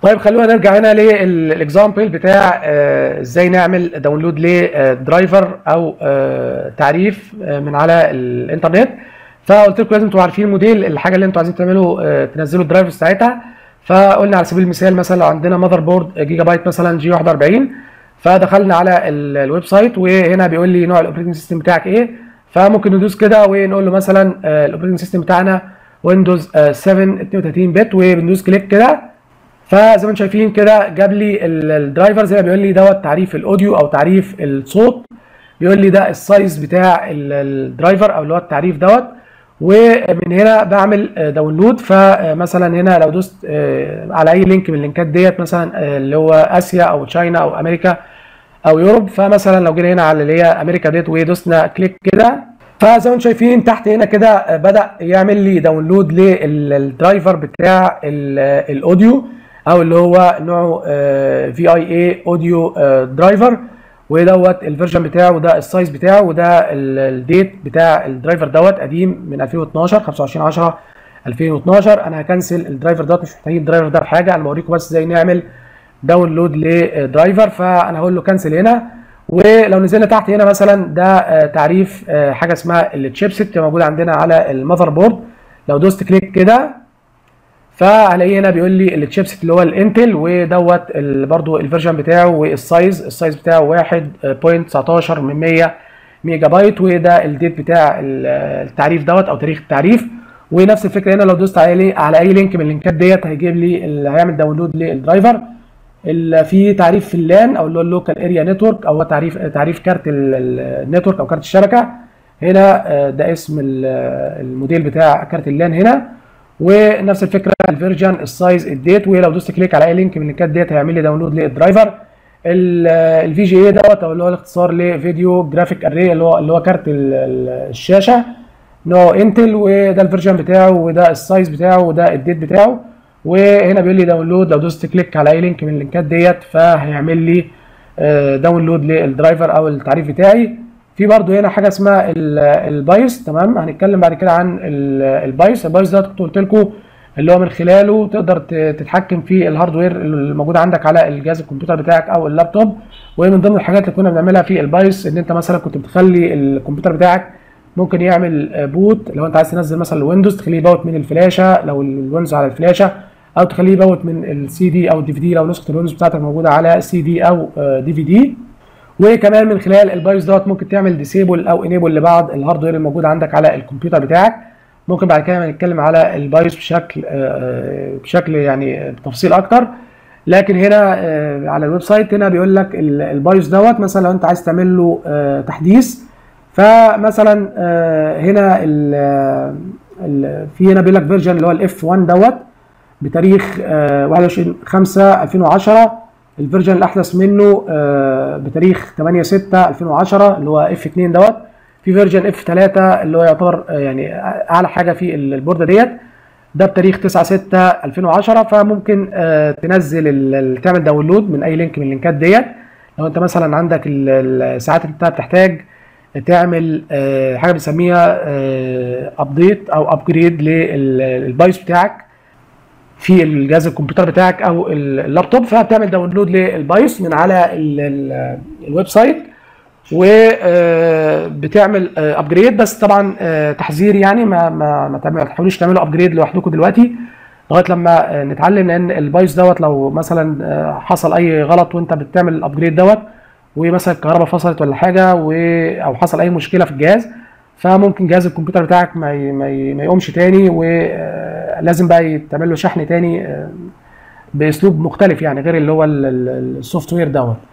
طيب خلونا نرجع هنا للاكزامبل بتاع آه، ازاي نعمل داونلود لدرايفر او آه، تعريف آه، من على الانترنت فقلت لكم لازم تبقوا عارفين الموديل الحاجه اللي انتوا عايزين تعملوا آه، تنزلوا الدرايفر بتاعتها فقلنا على سبيل المثال مثلا لو عندنا ماذر بورد جيجا بايت مثلا جي 41 فدخلنا على ال- الويب سايت وهنا بيقول لي نوع الاوبريتنج سيستم بتاعك ايه فممكن ندوس كده ونقول له مثلا الاوبريتنج سيستم بتاعنا ويندوز 7 32 بت وبندوس كليك كده فزي ما انتم شايفين كده جاب لي ال- الدرايفر زي ما بيقول لي دوت تعريف الاوديو او تعريف الصوت بيقول لي ده السايز بتاع ال- الدرايفر او اللي هو التعريف دوت ومن هنا بعمل آه، داونلود فمثلا هنا لو دوست آه، على اي لينك من اللينكات ديت مثلا آه، اللي هو اسيا او تشاينا او امريكا او يوروب فمثلا لو جينا هنا على اللي هي امريكا ديت ودوسنا كليك كده فزي ما انتم شايفين تحت هنا كده آه، بدا يعمل لي داونلود للدرايفر بتاع ال- الاوديو او اللي هو نوعه في اي اي اوديو درايفر ودوت الفيرجن بتاعه وده السايز بتاعه وده ال- الديت بتاع الدرايفر دوت قديم من 2012 25 10 2012 انا هكنسل الدرايفر دوت مش محتاجين الدرايفر ده في حاجه انا بوريكم بس ازاي نعمل داونلود لدرايفر فانا هقول له كنسل هنا ولو نزلنا تحت هنا مثلا ده آه، تعريف آه، حاجه اسمها التشيبسيت موجود عندنا على المذر بورد لو دوست كليك كده فهلاقيه هنا بيقول لي التشيبسيت اللي هو الانتل ودوت ال- برضو الفيرجن بتاعه والسايز السايز بتاعه 1.19 من 100 ميجا بايت وده الديت بتاع ال- التعريف دوت او تاريخ التعريف ونفس الفكره هنا لو دوست على على اي لينك من اللينكات ديت هيجيب لي ال- هيعمل داونلود للدرايفر ال- في تعريف في اللان او اللي هو اللوكال اريا نتورك او هو تعريف تعريف كارت ال- ال- النتورك او كارت الشبكه هنا آه، ده اسم ال- الموديل بتاع كارت اللان هنا ونفس الفكره الفيرجن السايز الديت ولو دوست كليك على اي لينك من اللينكات ديت هيعمل لي داونلود للدرايفر الفي جي اي دوت او اللي هو الاختصار لفيديو جرافيك اري اللي هو اللي هو كارت ال- ال- الشاشه نوع انتل وده الفيرجن بتاعه وده السايز بتاعه وده الديت بتاعه وهنا بيقول لي داونلود لو دوست كليك على اي لينك من اللينكات ديت فهيعمل لي آه، داونلود للدرايفر او التعريف بتاعي في برضو هنا حاجه اسمها ال- البايوس تمام هنتكلم بعد كده عن ال- البايوس البايوس ده كنت قلت لكم اللي هو من خلاله تقدر ت- تتحكم في الهاردوير اللي موجود عندك على الجهاز الكمبيوتر بتاعك او اللابتوب ومن ضمن الحاجات اللي كنا بنعملها في البايوس ان انت مثلا كنت بتخلي الكمبيوتر بتاعك ممكن يعمل آه، بوت لو انت عايز تنزل مثلا الويندوز تخليه يبوت من الفلاشه لو الويندوز على الفلاشه او تخليه يبوت من السي دي او الدي في دي لو نسخه الويندوز بتاعتك موجوده على سي دي او دي في دي وكمان من خلال البايوس دوت ممكن تعمل ديسيبل او انيبل لبعض الهاردوير الموجود عندك على الكمبيوتر بتاعك ممكن بعد كده نتكلم على البايوس بشكل آه، بشكل يعني بتفصيل اكتر لكن هنا آه، على الويب سايت هنا بيقول لك ال- البايوس دوت مثلا لو انت عايز تعمل له آه، تحديث فمثلا آه، هنا ال- ال- في هنا بيقول لك فيرجن اللي هو الاف 1 دوت بتاريخ آه، 21 5 2010 الفيرجن الاحدث منه آه، بتاريخ 8 6 2010 اللي هو اف 2 دوت في فيرجن اف 3 اللي هو يعتبر آه، يعني اعلى حاجه في ال- البورده ديت ده بتاريخ 9 6 2010 فممكن آه، تنزل ال- ال- تعمل داونلود من اي لينك من اللينكات ديت لو انت مثلا عندك ال- ال- الساعات اللي انت بتحتاج تعمل آه، حاجه بنسميها ابديت او ابجريد للبايوس بتاعك في الجهاز الكمبيوتر بتاعك او اللابتوب فبتعمل داونلود للبايوس من على ال- ال- الويب سايت وبتعمل ابجريد بس طبعا آه، تحذير يعني ما ما ما تعمل- ما تحاولوش تعملوا ابجريد لوحدكم دلوقتي لغايه لما آه، نتعلم لان البايوس دوت لو مثلا آه، حصل اي غلط وانت بتعمل الابجريد دوت ومثلا الكهرباء فصلت ولا حاجه و... او حصل اي مشكله في الجهاز فممكن جهاز الكمبيوتر بتاعك ما ي... ما, ي... ما يقومش تاني ولازم بقى يتعمل له شحن تاني آه، باسلوب مختلف يعني غير اللي هو السوفت وير دوت